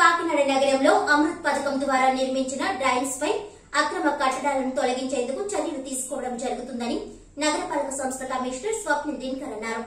కాకినాడ నగరంలో అమృత్ పథకం ద్వారా నిర్మించిన డ్రైన్స్ పై అక్రమ కట్టడాలను తొలగించేందుకు చర్యలు తీసుకోవడం జరుగుతుందని నగరపాలక సంస్థ కమిషనర్ స్వప్నిల్ దినకర్ అన్నారు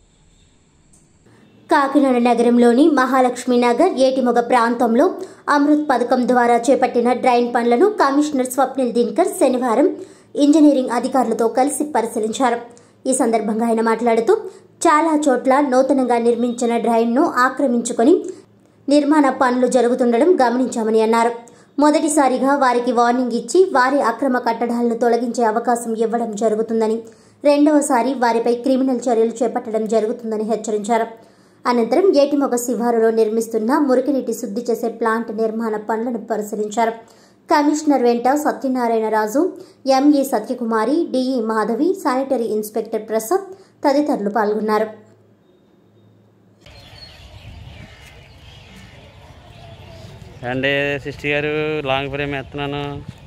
కాకినాడ నగరంలోని మహాలక్ష్మి నగర్ ఏటిమొగ ప్రాంతంలో అమృత్ పథకం ద్వారా చేపట్టిన డ్రైన్ పనులను కమిషనర్ స్వప్నిల్ దినకర్ శనివారం ఇంజనీరింగ్ అధికారులతో కలిసి పరిశీలించారు ఈ సందర్భంగా ఆయన మాట్లాడుతూ చాలా చోట్ల నూతనంగా నిర్మించిన డ్రైన్ను ఆక్రమించుకొని నిర్మాణ పనులు జరుగుతుండడం గమనించామని అన్నారు మొదటిసారిగా వారికి వార్నింగ్ ఇచ్చి వారి అక్రమ కట్టడాలను తొలగించే అవకాశం ఇవ్వడం జరుగుతుందని రెండవసారి వారిపై క్రిమినల్ చర్యలు చేపట్టడం జరుగుతుందని హెచ్చరించారు అనంతరం ఏటిమొగ శివారులో నిర్మిస్తున్న మురికినీటి శుద్ధి చేసే ప్లాంట్ నిర్మాణ పనులను పరిశీలించారు కమిషనర్ వెంట Satyanarayanaraju ME Satyakumari DE Madhavi sanitary inspector Prasad తదితరులు పాల్గొన్నారు అండి సిస్టర్ గారు లాంగ్ ఫ్రేమ్ ఎత్తున్నాను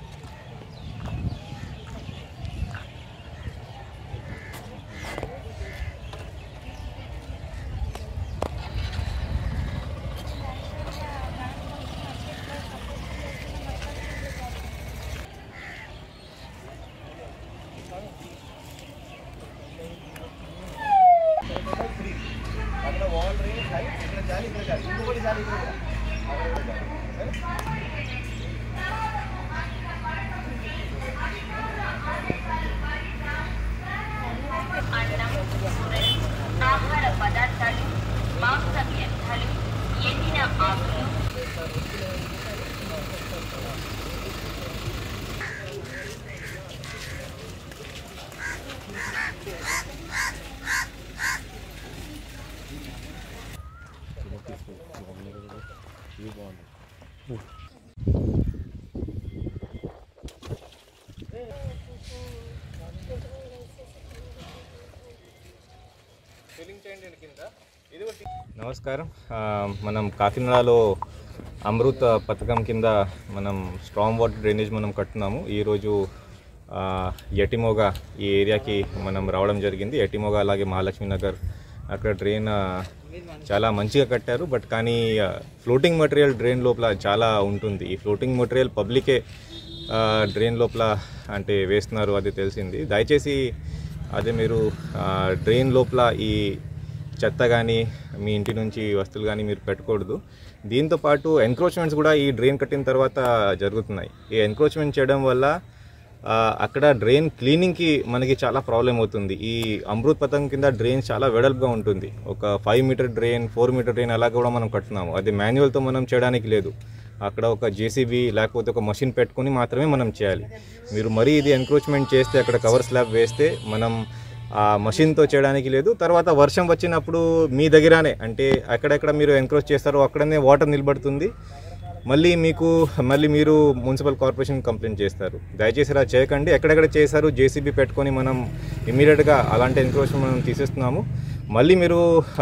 అన్నం కూరలు ఆహార పదార్థాలు మాంస వ్యర్థాలు ఎండిన ఆకులు నమస్కారం ఆ, మనం కాకినాడలో అమృత్ పథకం కింద మనం స్ట్రాంగ్ వాటర్ డ్రైనేజ్ మనం కట్టున్నాము ఈరోజు ఆ, ఎటిమోగా ఈ ఏరియాకి మనం రావడం జరిగింది ఎటిమోగా అలాగే మహాలక్ష్మి నగర్ అక్కడ డ్రైన్ ఆ, చాలా మంచిగా కట్టారు బట్ కానీ ఫ్లోటింగ్ మటీరియల్ డ్రైన్ లోపల చాలా ఉంటుంది ఈ ఫ్లోటింగ్ మటీరియల్ పబ్లికే ఆ, డ్రైన్ లోపల అంటే వేస్తున్నారు అది తెలిసింది దయచేసి అదే మీరు ఆ, డ్రైన్ లోపల ఈ చెత్త కానీ మీ ఇంటి నుంచి వస్తువులు కానీ మీరు పెట్టకూడదు దీంతో పాటు ఎన్క్రోచ్మెంట్స్ కూడా ఈ డ్రైన్ కట్టిన తర్వాత జరుగుతున్నాయి ఈ ఎన్క్రోచ్మెంట్ చేయడం వల్ల ఆ, అక్కడ డ్రైన్ క్లీనింగ్కి మనకి చాలా ప్రాబ్లం అవుతుంది ఈ అమృత్ పథకం కింద డ్రైన్ చాలా వెడల్పుగా ఉంటుంది ఒక five metre drain four metre drain అలా కూడా మనం కట్టున్నాము అది మాన్యువల్తో మనం చేయడానికి లేదు అక్కడ ఒక జేసీబీ లేకపోతే ఒక మషిన్ పెట్టుకొని మాత్రమే మనం చేయాలి మీరు మరీ ఇది ఎన్క్రోచ్మెంట్ చేస్తే అక్కడ కవర్ స్లాబ్ వేస్తే మనం ఆ మషిన్తో చేయడానికి లేదు తర్వాత వర్షం వచ్చినప్పుడు మీ దగ్గరనే అంటే ఎక్కడెక్కడ మీరు ఎంక్రోచ్ చేస్తారో అక్కడనే వాటర్ నిలబడుతుంది మళ్ళీ మీకు మళ్ళీ మీరు మున్సిపల్ కార్పొరేషన్ కంప్లైంట్ చేస్తారు దయచేసి ఇలా చేయకండి ఎక్కడెక్కడ చేశారు జేసీబీ పెట్టుకొని మనం ఇమీడియట్గా అలాంటి ఎంక్రోచ్మెంట్ మనం తీసేస్తున్నాము మళ్ళీ మీరు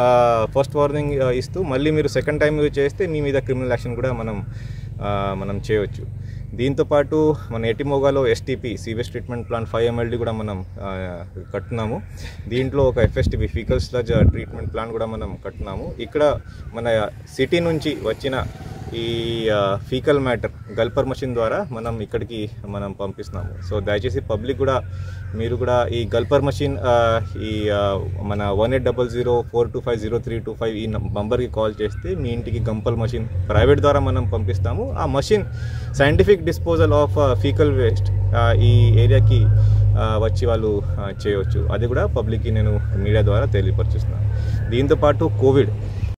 ఫస్ట్ వార్నింగ్ ఇస్తూ మళ్ళీ మీరు సెకండ్ టైం చేస్తే మీ మీద క్రిమినల్ యాక్షన్ కూడా మనం ఆ, మనం చేయవచ్చు దీంతోపాటు మన ఎటిమోగాలో STP sewage treatment plant five MLD కూడా మనం ఆ, కట్టున్నాము దీంట్లో ఒక FSTB faecal sludge treatment plant కూడా మనం కట్టున్నాము ఇక్కడ మన సిటీ నుంచి వచ్చిన ఈ ఫీకల్ మ్యాటర్ గల్పర్ మషిన్ ద్వారా మనం ఇక్కడికి మనం పంపిస్తున్నాము సో దయచేసి పబ్లిక్ కూడా మీరు కూడా ఈ గల్పర్ మషిన్ ఆ, ఈ ఆ, మన one eight double zero four two five zero three two five ఈ నంబర్కి కాల్ చేస్తే మీ ఇంటికి గంపల్ మషిన్ ప్రైవేట్ ద్వారా మనం పంపిస్తాము ఆ machine scientific disposal of faecal waste ఈ ఏరియాకి ఆ, వచ్చి వాళ్ళు ఆ, చేయవచ్చు అది కూడా పబ్లిక్కి నేను మీడియా ద్వారా తెలియపరుస్తున్నాను దీంతోపాటు కోవిడ్